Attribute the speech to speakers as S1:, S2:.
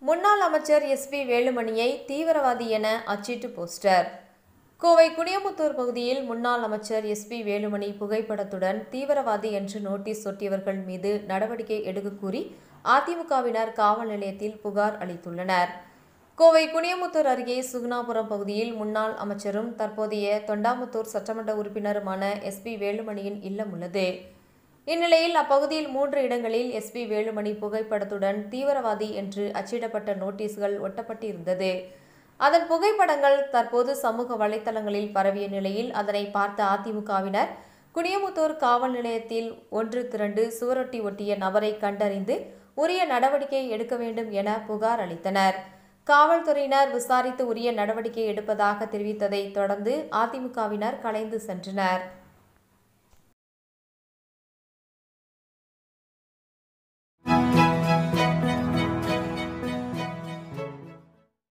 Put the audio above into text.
S1: முன்னாள் அமைச்சர் எஸ்பி வேலுமணியை தீவிரவாதி என அச்சிட்டு போஸ்டர் கோவை குனியமுத்தூர் பகுதியில் முன்னாள் அமைச்சர் எஸ்பி வேலுமணி புகைப்படத்துடன் தீவிரவாதி என்று நோட்டீஸ் ஒட்டியவர்கள் மீது நடவடிக்கை எடுக்க கூறி அதிமுகவினர் காவல் நிலையத்தில் புகார் அளித்துள்ளனர் கோவை குனியமுத்தூர் அருகே சுகுணாபுரம் பகுதியில் முன்னாள் அமைச்சரும் தற்போதைய தொண்டாமுத்தூர் சட்டமன்ற உறுப்பினருமான எஸ்பி வேலுமணியின் இல்லம் உள்ளது இந்நிலையில் அப்பகுதியில் மூன்று இடங்களில் எஸ்பி வேலுமணி புகைப்படத்துடன் தீவிரவாதி என்று அச்சிடப்பட்ட நோட்டீஸ்கள் ஒட்டப்பட்டிருந்தது அதன் புகைப்படங்கள் தற்போது சமூக வலைதளங்களில் பரவிய நிலையில் அதனை பார்த்த அதிமுகவினர் குனியமுத்தூர் காவல் நிலையத்தில் ஒன்று திரண்டு சுவரொட்டி ஒட்டிய நபரை கண்டறிந்து உரிய நடவடிக்கை எடுக்க வேண்டும் என புகார் அளித்தனர் காவல்துறையினர் விசாரித்து உரிய நடவடிக்கை எடுப்பதாக தெரிவித்ததை தொடர்ந்து அதிமுகவினர் கலைந்து சென்றனர்